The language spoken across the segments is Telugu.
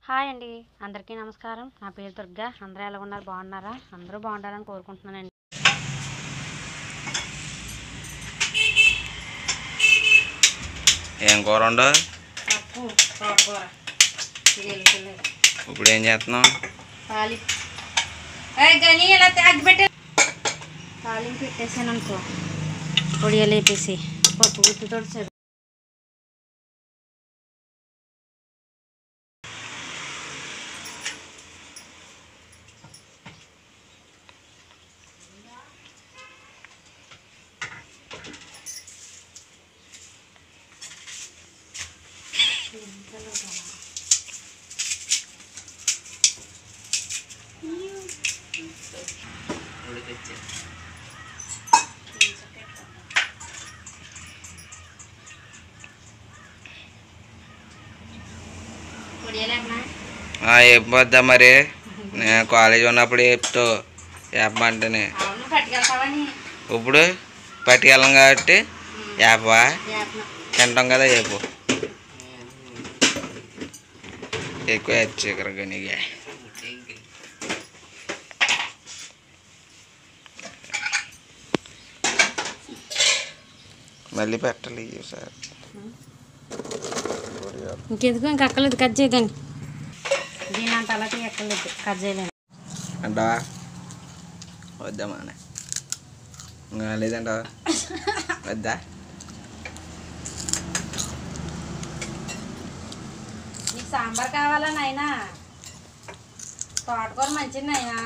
హాయ్ అండి అందరికీ నమస్కారం నా పేరు దుర్గా అందరూ ఎలా ఉన్నారు బాగున్నారా అందరూ బాగుండాలని కోరుకుంటున్నానండి ఏం కూర ఉండవు పప్పు తోటకూర ఇది వెళ్తులేదు ఇప్పుడు ఏం చేస్తున్నావు తాలి గని ఇలా అగ్గి పెట్టే తాలింపు పెట్టేసాను అనుకో పొడియలు వేపేసి పప్పు గుత్తుతో సరి పొడియలేకనా చెప్పొద్దా మరి నేను కాలేజ్ ఉన్నప్పుడు చెప్తావు చెప్పమంటేనే అవును పట్టుకెళ్తావని ఇప్పుడు పట్టుకెళ్ళం కాబట్టి చెప్పవా చేస్తున్నాం తింటాం కదా చెప్పు ఎక్కువ చక్కెర గనిగా మళ్ళీ పెట్టాలి సార్ ఇంకెందుకు ఇంకా అక్కలేదు కట్ చేయదండి దీని అంత అలా ఎక్కలేదు కట్ చేయలేను అంటావా వద్దామా ఇంకా లేదంటావా వద్దా నీకు సాంబార్ కావాలా నాయనా తోటకూర మంచిది నాయనా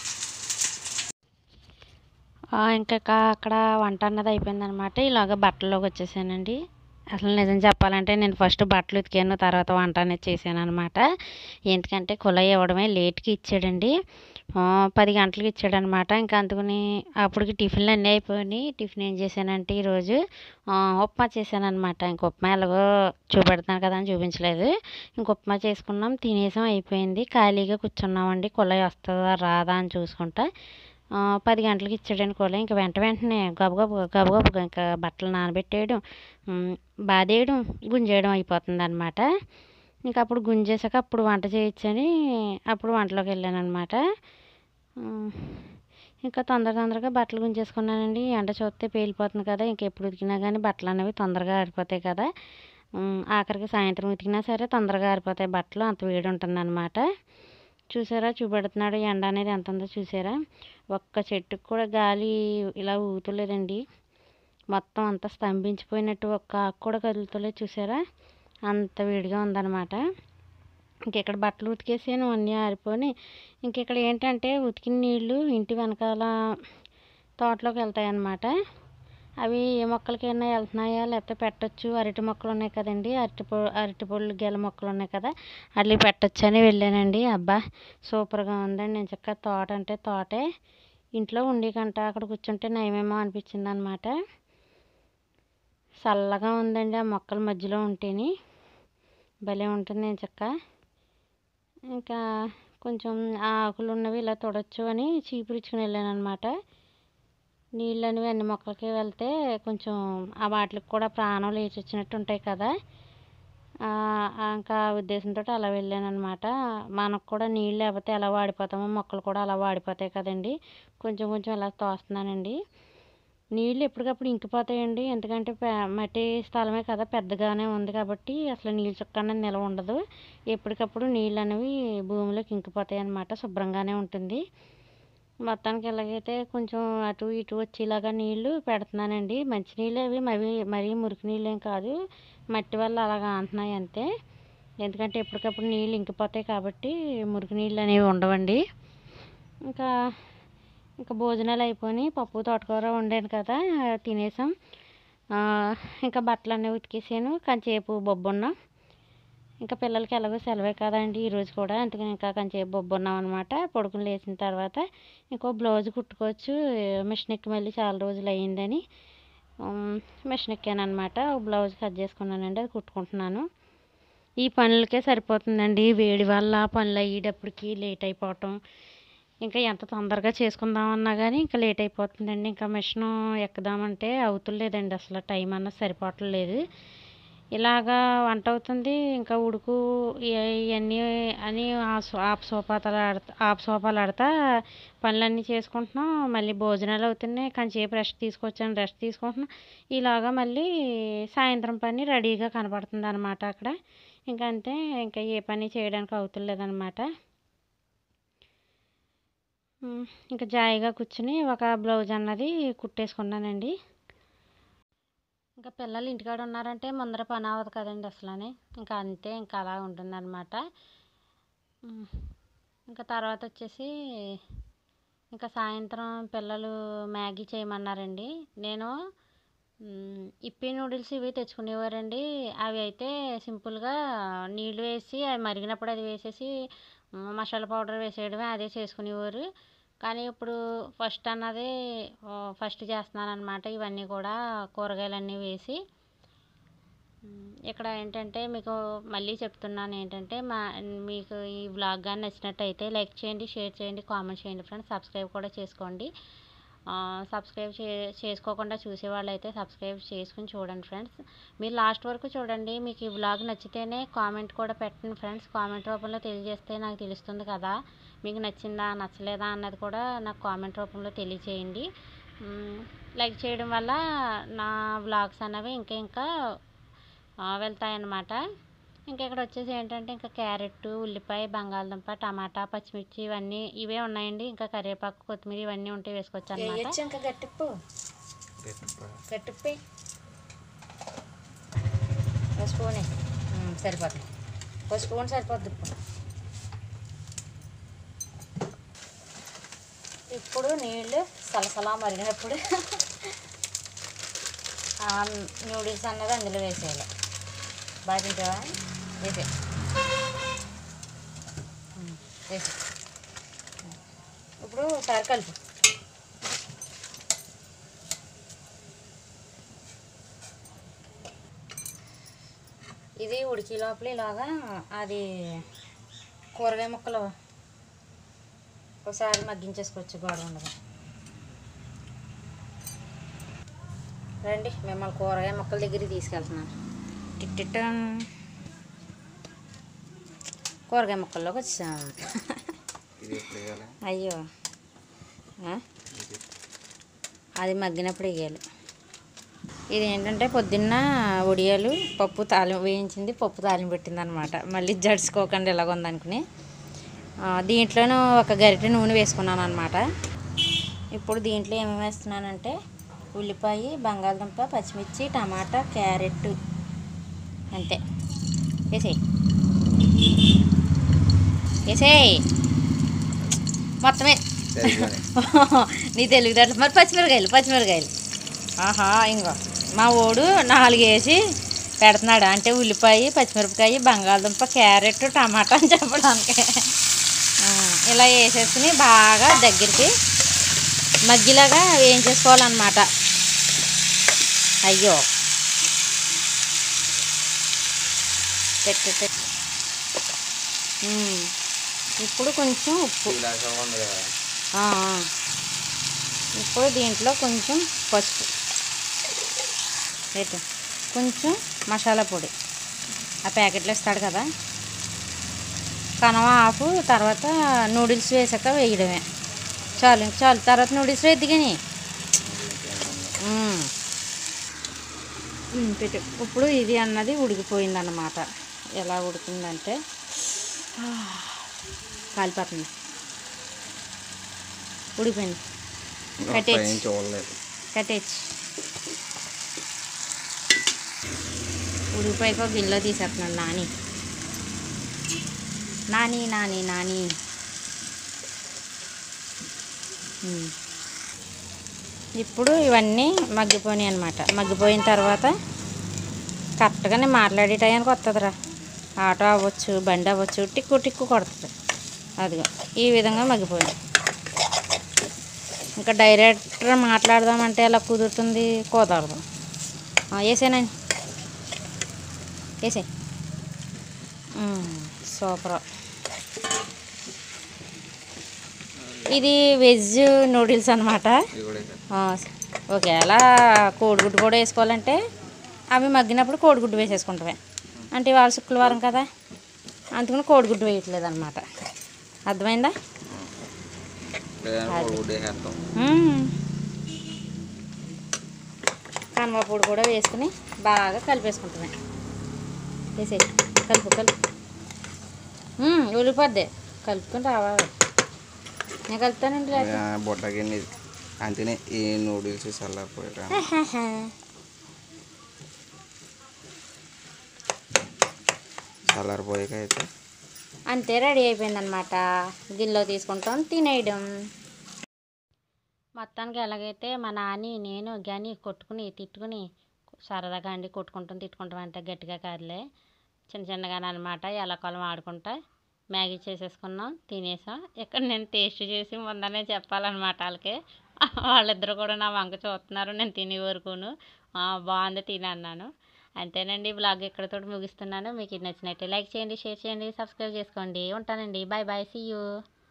ఇంకా అక్కడ వంట అన్నది అయిపోయింది అనమాట ఇలాగ బట్టల్లోకి వచ్చేసానండి అసలు నిజం చెప్పాలంటే నేను ఫస్ట్ బట్టలు ఉతికాను తర్వాత వంట అనేది చేశాను అనమాట ఎందుకంటే కుళాయి ఇవ్వడమే లేట్కి ఇచ్చాడండి ఆ, పది గంటలకు ఇచ్చాడనమాట ఇంకా అందుకని అప్పటికి టిఫిన్లు అన్నీ అయిపోయినాయి టిఫిన్ ఏం చేశానంటే ఈరోజు ఆ, ఉప్మా చేశాను అనమాట ఇంక ఉప్మా ఎలాగో చూపెడతాను కదా అని చూపించలేదు ఇంక ఉప్మా చేసుకున్నాం తినేసాం అయిపోయింది ఖాళీగా కూర్చున్నామండి కుళాయి వస్తుందా రాదా అని చూసుకుంటా ఆ, పది గంటలకు ఇచ్చాడండి కుళాయి ఇంకా వెంట వెంటనే గబగబ గబగబ ఇంకా బట్టలు నానబెట్టేయడం ఉమ్, బాదేయడం గుంజేయడం అయిపోతుంది అనమాట ఇంకా అప్పుడు గుంజేసాక అప్పుడు వంట చేయొచ్చని అప్పుడు వంటలోకి వెళ్ళాను అనమాట ఇంకా తొందర తొందరగా బట్టలు గుంజేసుకున్నానండి ఎండ చూస్తే పేలిపోతుంది కదా ఇంకా ఎప్పుడు ఉతికినా కానీ బట్టలు అనేవి తొందరగా ఆరిపోతాయి కదా ఉమ్, ఆఖరికి సాయంత్రం ఉతికినా సరే తొందరగా ఆరిపోతాయి బట్టలు అంత వేడి ఉంటుందన్నమాట చూసారా చూపెడుతున్నాడు ఎండ అనేది ఎంత ఉందో చూసారా ఒక్క చెట్టుకు కూడా గాలి ఇలా ఊగుతలేదండి మొత్తం అంతా స్తంభించిపోయినట్టు ఒక్క ఆకు కూడా కదులుతలేదు చూసారా అంత వేడిగా ఉందన్నమాట ఇంకెక్కడ బట్టలు ఉతికేసాను అన్నీ ఆరిపోయి ఇంకెక్కడ ఏంటంటే ఉతికిన నీళ్ళు ఇంటి వెనకాల తోటలోకి వెళ్తాయి అన్నమాట అవి ఏ మొక్కలకైనా వెళ్తున్నాయా లేకపోతే పెట్టొచ్చు అరటి మొక్కలు ఉన్నాయి కదండి అరటి పొ అరటి పళ్ళు గెల మొక్కలు ఉన్నాయి కదా అట్లా పెట్టొచ్చు అని వెళ్ళానండి అబ్బా సూపర్గా ఉందండి నేను చక్కగా తోట అంటే తోటే ఇంట్లో ఉండి కంట అక్కడ కూర్చుంటే నయమేమో అనిపించింది అనమాట చల్లగా ఉందండి ఆ మొక్కల మధ్యలో ఉంటేని భలే ఉంటుంది నేను చక్క ఇంకా కొంచెం ఆ ఆకులు ఉన్నవి ఇలా తొడచ్చు అని చీపురిచ్చుకుని వెళ్ళాను అనమాట నీళ్ళు అనేవి అన్ని మొక్కలకి వెళ్తే కొంచెం ఆ వాటికి కూడా ప్రాణం లేచి వచ్చినట్టు ఉంటాయి కదా ఆ, ఆ ఇంకా ఆ ఉద్దేశంతో అలా వెళ్ళాను అనమాట మనకు కూడా నీళ్ళు లేకపోతే ఎలా వాడిపోతామో మొక్కలు కూడా అలా వాడిపోతాయి కదండి కొంచెం కొంచెం ఇలా తోస్తున్నానండి నీళ్ళు ఎప్పటికప్పుడు ఇంకిపోతాయండి ఎందుకంటే పె- మట్టి స్థలమే కదా పెద్దగానే ఉంది కాబట్టి అసలు నీళ్ళు చుక్క అనేది నిలవ ఉండదు ఎప్పటికప్పుడు నీళ్ళు అనేవి భూమిలోకి ఇంకిపోతాయి అన్నమాట శుభ్రంగానే ఉంటుంది మొత్తానికి ఎలాగైతే కొంచెం అటు ఇటు వచ్చేలాగా నీళ్లు పెడుతున్నానండి మంచినీళ్ళు అవి మరీ మరీ మురికి నీళ్ళు ఏం కాదు మట్టి వల్ల అలాగా అంటున్నాయి అంతే ఎందుకంటే ఎప్పటికప్పుడు నీళ్ళు ఇంకిపోతాయి కాబట్టి మురికి నీళ్ళు అనేవి ఉండవండి ఇంకా ఇంకా భోజనాలు అయిపోయి పప్పు తోటకూర వండాను కదా తినేసాం ఆ, ఇంకా బట్టలు అన్నీ ఉతికేసాను కంచేపు బొబ్బున్నాం ఇంకా పిల్లలకి ఎలాగో సెలవే కదండి ఈరోజు కూడా అందుకని ఇంకా కొంచెం బొబ్బున్నాం అనమాట పడుకుని లేచిన తర్వాత ఇంకో బ్లౌజ్ కుట్టుకోవచ్చు మిషన్ ఎక్కి మళ్ళీ చాలా రోజులు అయ్యిందని ఉమ్, మిషన్ ఎక్కాను అనమాట బ్లౌజ్ కట్ చేసుకున్నానండి అది కుట్టుకుంటున్నాను ఈ పనులకే సరిపోతుందండి వేడి వల్ల పనులు అయ్యేటప్పటికి లేట్ అయిపోవటం ఇంకా ఎంత తొందరగా చేసుకుందామన్నా కానీ ఇంకా లేట్ అయిపోతుందండి ఇంకా మిషన్ ఎక్కుదామంటే అవుతులేదండి అసలు టైం అన్నది సరిపోవట్లేదు ఇలాగా వంట అవుతుంది ఇంకా ఉడుకు ఇ- ఇవన్నీ అని ఆపు సోపాతలు ఆడతా ఆపు సోపాలు ఆడతా పనులన్నీ చేసుకుంటున్నాం మళ్ళీ భోజనాలు అవుతున్నాయి కొంచెంసేపు రెస్ట్ తీసుకొచ్చాను రెస్ట్ తీసుకుంటున్నాం ఇలాగా మళ్ళీ సాయంత్రం పని రెడీగా కనపడుతుంది అనమాట అక్కడ ఇంకా అంతే ఇంకా ఏ పని చేయడానికి అవుతులేదు అనమాట ఇంకా జాయిగా కూర్చుని ఒక బ్లౌజ్ అన్నది కుట్టేసుకున్నానండి ఇంకా పిల్లలు ఇంటికాడ ఉన్నారంటే ముందర పని అవ్వదు కదండి అసలని ఇంకా అంతే ఇంకా అలా ఉంటుందన్నమాట ఉమ్, ఇంకా తర్వాత వచ్చేసి ఇంకా సాయంత్రం పిల్లలు మ్యాగీ చేయమన్నారండి నేను మ్, ఇప్పి నూడిల్స్ ఇవి తెచ్చుకునేవారండి అవి అయితే సింపుల్గా నీళ్ళు వేసి అవి మరిగినప్పుడు అది వేసేసి మ్, మసాలా పౌడర్ వేసేయడమే అదే చేసుకునేవారు కానీ ఇప్పుడు ఫస్ట్ అన్నది ఆ, ఫస్ట్ చేస్తున్నాను అనమాట ఇవన్నీ కూడా కూరగాయలన్నీ వేసి మ్, ఇక్కడ ఏంటంటే మీకు మళ్ళీ చెప్తున్నాను ఏంటంటే మా మీకు ఈ వ్లాగ్ కానీ నచ్చినట్టయితే లైక్ చేయండి షేర్ చేయండి కామెంట్ చేయండి ఫ్రెండ్స్ సబ్స్క్రైబ్ కూడా చేసుకోండి ఆ, సబ్స్క్రైబ్ చే చేసుకోకుండా చూసే వాళ్ళైతే సబ్స్క్రైబ్ చేసుకుని చూడండి ఫ్రెండ్స్ మీరు లాస్ట్ వరకు చూడండి మీకు ఈ వ్లాగ్ నచ్చితేనే కామెంట్ కూడా పెట్టండి ఫ్రెండ్స్ కామెంట్ రూపంలో తెలియజేస్తే నాకు తెలుస్తుంది కదా మీకు నచ్చిందా నచ్చలేదా అన్నది కూడా నాకు కామెంట్ రూపంలో తెలియచేయండి మ్, లైక్ చేయడం వల్ల నా వ్లాగ్స్ అనేవి ఇంకా ఇంకా ఆ, వెళ్తాయన్నమాట ఇంకా ఇక్కడ వచ్చేసి ఏంటంటే ఇంకా క్యారెట్ ఉల్లిపాయ బంగాళదుంప టమాటా పచ్చిమిర్చి ఇవన్నీ ఇవే ఉన్నాయండి ఇంకా కరివేపాకు కొత్తిమీర ఇవన్నీ ఉంటే వేసుకోవచ్చు అనమాట వేయచ్చు ఇంకా గట్టిప్పు గట్టిప్పి ఒక స్పూనే ఉమ్, సరిపోతుంది ఒక స్పూన్ సరిపోద్ది ఇప్పుడు ఇప్పుడు నీళ్ళు సలసలా మరిగినప్పుడు ఆ నూడిల్స్ అన్నది అందులో వేసేయాలి బాగా తింటావా వేసే ఉమ్, వేసే ఇప్పుడు ఒకసారి కలుపు ఇది ఉడికి లోపల ఇలాగా అది కూరగాయ ముక్కలు ఒకసారి మగ్గించేసుకోవచ్చు గోడ ఉండదు రండి మిమ్మల్ని కూరగాయ ముక్కల దగ్గరికి తీసుకెళ్తున్నాను టిట్టిటం కూరగాయ ముక్కల్లోకి వచ్చాం ఇది ఎప్పుడు వేయాలి అయ్యో ఆ? ఇది అది మగ్గినప్పుడు వేయాలి ఇది ఏంటంటే పొద్దున్న ఉడియాలు పప్పు తాలిం వేయించింది పప్పు తాలిం పెట్టింది అనమాట మళ్ళీ జడుచుకోకుండా ఇలాగ ఉందనుకుని ఆ, దీంట్లోనూ ఒక గరిటె నూనె వేసుకున్నాను అనమాట ఇప్పుడు దీంట్లో ఏమేమి వేస్తున్నానంటే ఉల్లిపాయ బంగాళదుంప పచ్చిమిర్చి టమాటా క్యారెట్ అంతే వేసేయి వేసేయి మొత్తమే సరిపోయి నీ తెలివితేటలు మరి పచ్చిమిరకాయలు పచ్చిమిరకాయలు ఆహా ఇంకో మా ఓడు నాలుగు వేసి పెడుతున్నాడు అంటే ఉల్లిపాయ పచ్చిమిరపకాయ బంగాళదుంప క్యారెట్ టమాటా అని చెప్పడానికి ఆ, ఇలా వేసేసుకుని బాగా దగ్గరికి మగ్గిలాగా వేయించేసుకోవాలన్నమాట అయ్యో పెట్టు పెట్టు. ఉమ్. ఇప్పుడు కొంచెం ఉప్పు ఇలా ఉంది కదా ఆ, ఆ. ఇప్పుడు దీంట్లో కొంచెం పసుపు పెట్టు కొంచెం మసాలా పొడి ఆ ప్యాకెట్లో ఇస్తాడు కదా కనవ ఆఫ్ తర్వాత నూడిల్స్ వేసాక వేయడమే చాలు ఇంక చాలు తర్వాత నూడిల్స్ వేద్ది కానీ పెట్టు ఇప్పుడు ఇది అన్నది ఉడికిపోయిందన్నమాట ఎలా ఉడికిందంటే ఆ, కాలిపోతుంది ఉడిపోయింది కట్టేయచ్చు. పైన చూడలేదు కట్టేయచ్చు ఉడిపోయాక ఒక గిన్నెలో తీసేస్తున్నాడు నాని నాని నాని నాని ఉమ్. ఇప్పుడు ఇవన్నీ మగ్గిపోయినాయి అనమాట మగ్గిపోయిన తర్వాత కరెక్ట్గా నేను మాట్లాడే టయానికి వస్తుందిరా ఆటో అవ్వచ్చు బండి అవ్వచ్చు టిక్కు టిక్కు కొడుతుంది అదిగో ఈ విధంగా మగ్గిపోయింది ఇంకా డైరెక్టర్ మాట్లాడదామంటే ఎలా కుదురుతుంది కుదరదు వేసేనండి వేసే సూపర్ ఇది వెజ్ నూడిల్స్ అనమాట ఇది కూడా వేసాను. ఒకవేళ కోడిగుడ్డు కూడా వేసుకోవాలంటే అవి మగ్గినప్పుడు కోడిగుడ్డు వేసేసుకుంటామే అంటే ఇవాళ శుక్రవారం కదా అందుకని కోడిగుడ్డు వేయట్లేదు అనమాట అర్థమైందా లేదంటే కోడిగుడ్డు వేసేస్తాం మ్మ్. కనవపొడి కూడా వేసుకుని బాగా కలిపేసుకుంటామే వేసే కలుపు కలుపు మ్మ్, ఉల్లిపోద్ది కలుపుకొని రావాలి నేను కలుపుతానండి లేకపోతే బొట్టకి అంతేనే ఈ నూడిల్స్ చల్లారిపోయాక చల్లారిపోయాక అయితే అంతే రెడీ అయిపోయిందనమాట గిన్నెలో తీసుకుంటాం తినేయడం మొత్తానికి ఎలాగైతే మా నాని నేను గని కొట్టుకుని తిట్టుకుని సరదాగా అండి కొట్టుకుంటాం తిట్టుకుంటాం అంటే గట్టిగా కాదులే చిన్న చిన్నగానే అనమాట ఎలకొలం ఆడుకుంటా మ్యాగీ చేసేసుకున్నాం తినేసాం ఇక్కడ నేను టేస్ట్ చేసి ముందనే చెప్పాలన్నమాట వాళ్ళకి వాళ్ళిద్దరు కూడా నా వంక చూస్తున్నారు నేను తినే వరకును "ఆ, బాగుంది తిని అన్నాను అంతేనండి బ్లాగ్ ఇక్కడతో ముగిస్తున్నాను మీకు ఇది నచ్చినట్టే లైక్ చేయండి షేర్ చేయండి సబ్స్క్రైబ్ చేసుకోండి ఉంటానండి బాయ్ బాయ్ సీ యూ